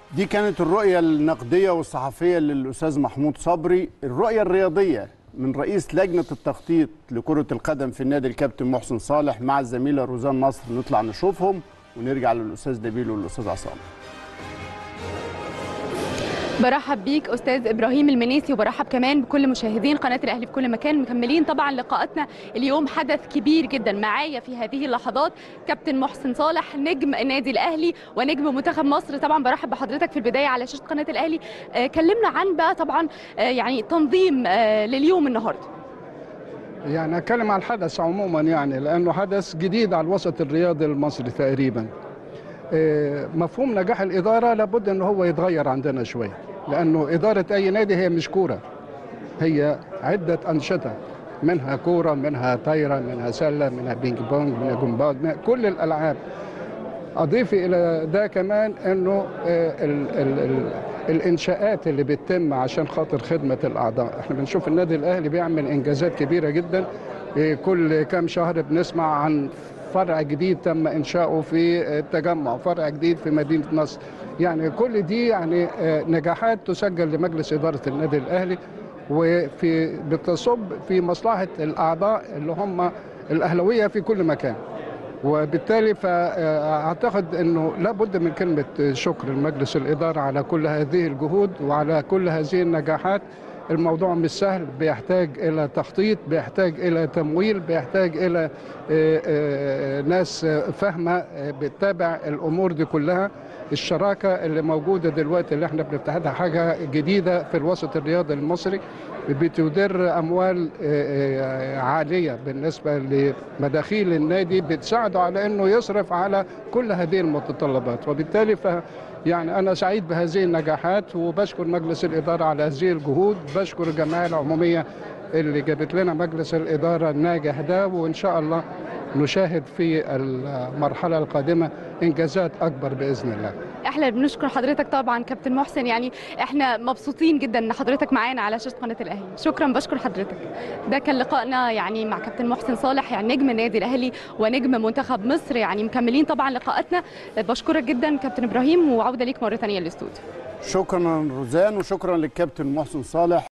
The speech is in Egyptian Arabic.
دي كانت الرؤية النقدية والصحفية للأستاذ محمود صبري الرؤية الرياضية من رئيس لجنة التخطيط لكرة القدم في النادي الكابتن محسن صالح مع الزميلة روزان نصر نطلع نشوفهم ونرجع للأستاذ نبيل والأستاذ عصام برحب بيك استاذ ابراهيم المنيسي وبرحب كمان بكل مشاهدين قناه الاهلي في كل مكان مكملين طبعا لقاءاتنا اليوم حدث كبير جدا معايا في هذه اللحظات كابتن محسن صالح نجم النادي الاهلي ونجم منتخب مصر طبعا برحب بحضرتك في البدايه على شاشه قناه الاهلي آه كلمنا عن بقى طبعا آه يعني تنظيم آه لليوم النهارده يعني اتكلم عن الحدث عموما يعني لانه حدث جديد على الوسط الرياضي المصري تقريبا مفهوم نجاح الاداره لابد ان هو يتغير عندنا شويه لانه اداره اي نادي هي مش كوره هي عده انشطه منها كوره منها طايره منها سله منها بينج بونج منها جمباز منها كل الالعاب اضيف الى ده كمان انه ال ال ال الانشاءات اللي بتتم عشان خاطر خدمه الاعضاء احنا بنشوف النادي الاهلي بيعمل انجازات كبيره جدا كل كام شهر بنسمع عن فرع جديد تم انشاؤه في التجمع فرع جديد في مدينه نصر يعني كل دي يعني نجاحات تسجل لمجلس اداره النادي الاهلي وفي بتصب في مصلحه الاعضاء اللي هم الاهلاويه في كل مكان وبالتالي فاعتقد انه لابد من كلمه شكر لمجلس الاداره على كل هذه الجهود وعلى كل هذه النجاحات الموضوع مش سهل بيحتاج الى تخطيط بيحتاج الى تمويل بيحتاج الى ناس فاهمه بتتابع الامور دي كلها الشراكه اللي موجوده دلوقتي اللي احنا بنفتحها حاجه جديده في الوسط الرياضي المصري بتدر اموال عاليه بالنسبه لمداخيل النادي بتساعده على انه يصرف على كل هذه المتطلبات وبالتالي ف يعني أنا سعيد بهذه النجاحات وبشكر مجلس الإدارة على هذه الجهود بشكر الجمعية العمومية اللي جابت لنا مجلس الإدارة الناجح ده وإن شاء الله نشاهد في المرحلة القادمة إنجازات أكبر بإذن الله احنا بنشكر حضرتك طبعا كابتن محسن يعني احنا مبسوطين جدا ان حضرتك معانا على شاشه قناه الاهلي شكرا بشكر حضرتك ده كان لقائنا يعني مع كابتن محسن صالح يعني نجم النادي الاهلي ونجم منتخب مصر يعني مكملين طبعا لقاءاتنا بشكرك جدا كابتن ابراهيم وعوده ليك مره ثانيه للاستوديو شكرا روزان وشكرا للكابتن محسن صالح